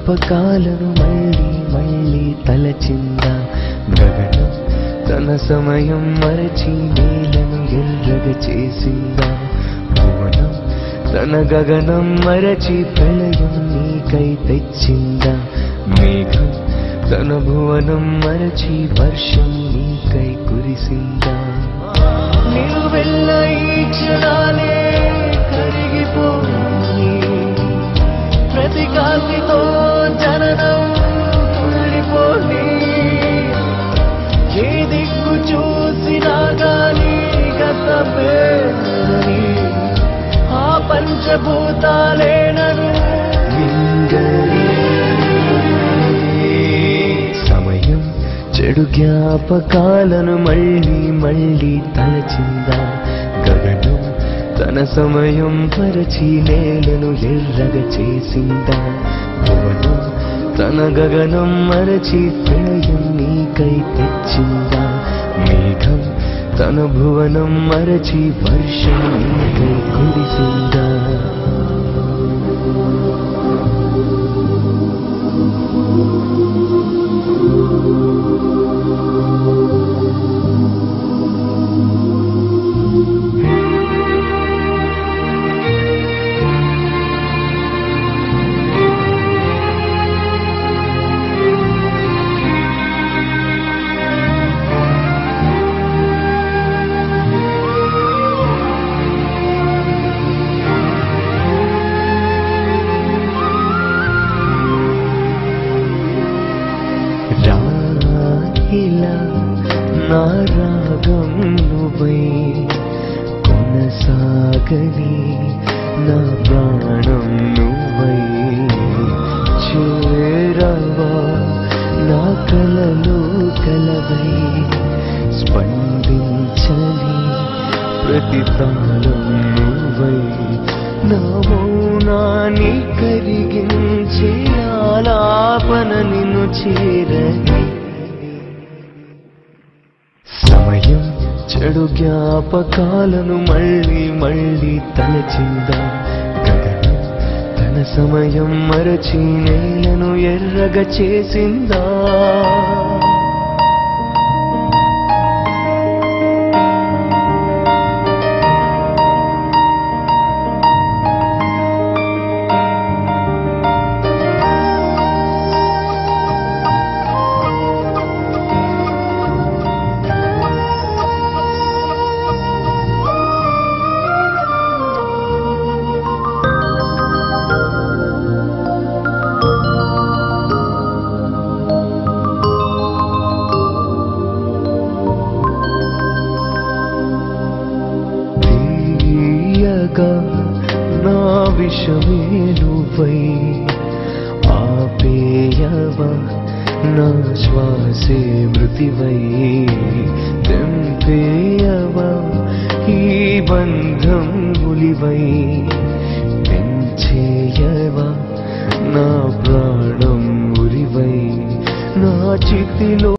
జ్ఞాపకాలను మళ్ళీ మళ్ళీ తలచిందా గగనం తన సమయం మరచి నేలను ఎర్రగా చేసిందా భువనం తన గగనం మరచి ప్రళయం నీకై తెచ్చిందా మేఘం తన భువనం మరచి వర్షం నీకై కురిసిందా నీవు వెళ్ళ ఈ క్షణాలే కరిగిపోయి ప్రతి కాంతితో జననం తుళ్ళిపోయి ఏ దిక్కు చూసినా గాని గతమేనని ఆ పంచభూతాలే నన్ను మింగలి సమయం చెడు జ్ఞాపకాలను మళ్ళీ మళ్ళీ తలచిందా గగనం తన సమయం పరచి నేలను ఎర్రగా చేసిందా భువనం తన గగనం మరచి ప్రళయం నీకై తెచ్చిందా మేఘం తన భువనం మరచి వర్షం నీకై కురిసిందా రాహిలా నా రాగం నువ్వై కొనసాగని నా ప్రాణం నువ్వై చేరవా నా కలలో కలవై స్పందించని ప్రతి తాళం నువ్వై నా మౌనాన్ని కరిగించి ఆలాపన నిన్ను చేరని సమయం చెడు జ్ఞాపకాలను మళ్ళీ మళ్ళీ తలచిందా గగనం తన సమయం మరచి నేలను ఎర్రగా చేసిందా తీయగా నా విషమే నువ్వై ఆపేయవా నా శ్వాసే మృతివై తెంపేయవా ఈ బంధం ఉలివై పెంచేయవా నా ప్రాణం ఉరివై నా చితిలో